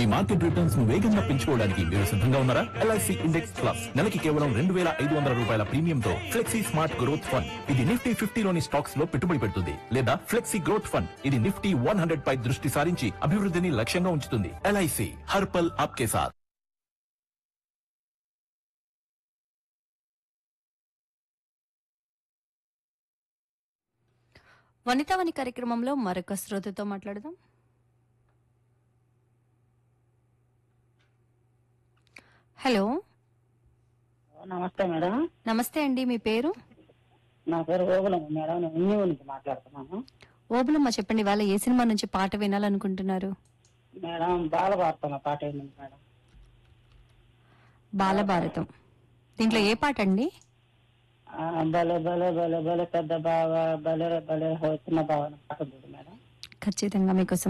market returns ను వేగంగా పెంచుకోవడానికి మీరు సిద్ధంగా ఉన్నారా ఎల్ఐసి ఇండెక్స్ ప్లస్ నెలకి కేవలం రెండు వేల ఐదు వందల రూపాయల ప్రీమియంతో ఫ్లెక్సీ స్మార్ట్ గ్రోత్ ఫండ్ ఇది నిఫ్టీ ఫిఫ్టీలోని స్టాక్స్ లో పెట్టుబడి పెడుతుంది లేదా ఫ్లెక్సీ గ్రోత్ ఫండ్ ఇది నిఫ్టీ వన్ హండ్రెడ్ పై దృష్టి సారించి అభివృద్ధిని లక్ష్యంగా ఉంచుతుంది ఎల్ఐసి హర్పల్ ఆప్కే సాత్ వనితావని కార్యక్రమంలో మరొక శ్రోతతో మాట్లాడదాం హలో నమస్తే మేడం నమస్తే అండి మీ పేరు నా పేరు గోగులం మేడం నేను ఇంజనీర్ నుంచి మాట్లాడుతున్నాను ఓబులమ్మ చెప్పండి వాళ్ళ ఏ సినిమా నుంచి పాట వినాలనుకుంటున్నారు మేడం బాలభారతం ఆ పాట ఏంటి మేడం బాలభారతం దీంట్లో ఏ పాట అండి ఆ, భలే భలే భలే భలే పెద్ద బావ భలే భలే హో చిన్న బావ అనే పాట ఉంది మేడం ఖచ్చితంగా మీకోసం